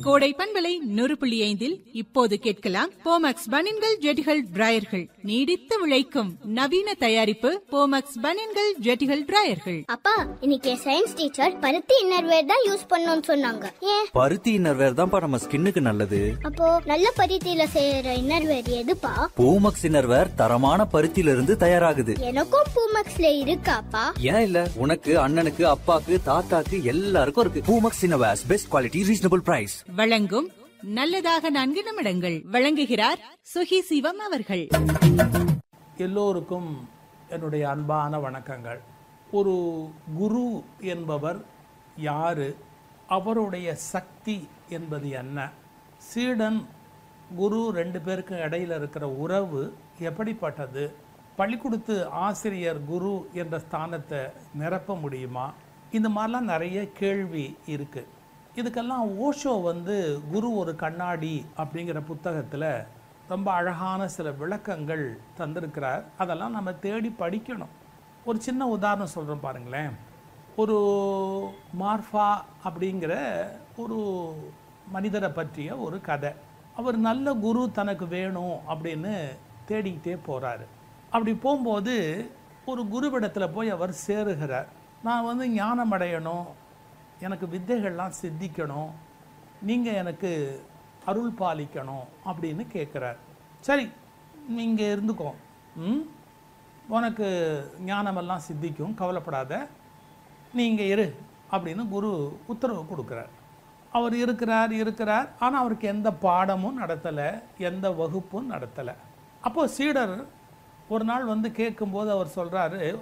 கோடை பண்பலை நூறு புள்ளி ஐந்தில் இப்போது கேட்கலாம் போமக்ஸ் பனின்கள் ஜெட்டிகள் டிராயர்கள் நீடித்து விளைக்கும் நவீன தயாரிப்பு போமக்ஸ் பனின்கள் ஜெட்டிகள் டிராயர்கள் அப்பா இன்னைக்கு சயின்ஸ் டீச்சர் பருத்தி இன்னர்வேர் தான் யூஸ் பண்ணணும்னு சொன்னாங்க ஏன் பருத்தி இன்னர்வேர் தான்ப்பா நம்ம ஸ்கின்னுக்கு நல்லது அப்போ நல்ல பருத்தியில செய்யற இன்னர்வேர் எதுப்பா பூமக்ஸ் இன்னர்வேர் தரமான பருத்தியில இருந்து தயாராகுது எனக்கும் பூமக்ஸ்ல இருக்காப்பா ஏன் இல்ல உனக்கு அண்ணனுக்கு அப்பாக்கு தாத்தாக்கு எல்லாருக்கும் இருக்கு Poomex innerwears best quality reasonable price வழங்கும் நல்லதாக நான்கு நிமிடங்கள் வழங்குகிறார் சுகி சிவம் அவர்கள் எல்லோருக்கும் என்னுடைய அன்பான வணக்கங்கள் ஒரு குரு என்பவர் யாரு அவருடைய சக்தி என்பது என்ன சீடன் குரு ரெண்டு பேருக்கும் இடையில இருக்கிற உறவு எப்படிப்பட்டது பள்ளிக்கூடத்து ஆசிரியர் குரு என்ற ஸ்தானத்தை நிரப்ப முடியுமா இந்த மாதிரிலாம் நிறைய கேள்வி இருக்கு இதுக்கெல்லாம் ஓஷோ வந்து குரு ஒரு கண்ணாடி அப்படிங்கிற புத்தகத்தில் ரொம்ப அழகான சில விளக்கங்கள் தந்திருக்கிறார் அதெல்லாம் நம்ம தேடி படிக்கணும் ஒரு சின்ன உதாரணம் சொல்கிறோம் பாருங்களேன் ஒரு மார்ஃபா அப்படிங்கிற ஒரு மனிதரை பற்றிய ஒரு கதை அவர் நல்ல குரு தனக்கு வேணும் அப்படின்னு தேடிக்கிட்டே போகிறாரு அப்படி போகும்போது ஒரு குருவிடத்தில் போய் அவர் சேருகிறார் நான் வந்து ஞானம் அடையணும் எனக்கு வித்தைகள்லாம் சித்திக்கணும் நீங்கள் எனக்கு அருள் பாலிக்கணும் அப்படின்னு கேட்குறார் சரி நீங்கள் இருந்துக்கோ ம் உனக்கு ஞானமெல்லாம் சித்திக்கும் கவலைப்படாத நீங்கள் இரு அப்படின்னு குரு உத்தரவு கொடுக்குறார் அவர் இருக்கிறார் இருக்கிறார் ஆனால் அவருக்கு எந்த பாடமும் நடத்தலை எந்த வகுப்பும் நடத்தலை அப்போது சீடர் ஒரு நாள் வந்து கேட்கும்போது அவர் சொல்கிறாரு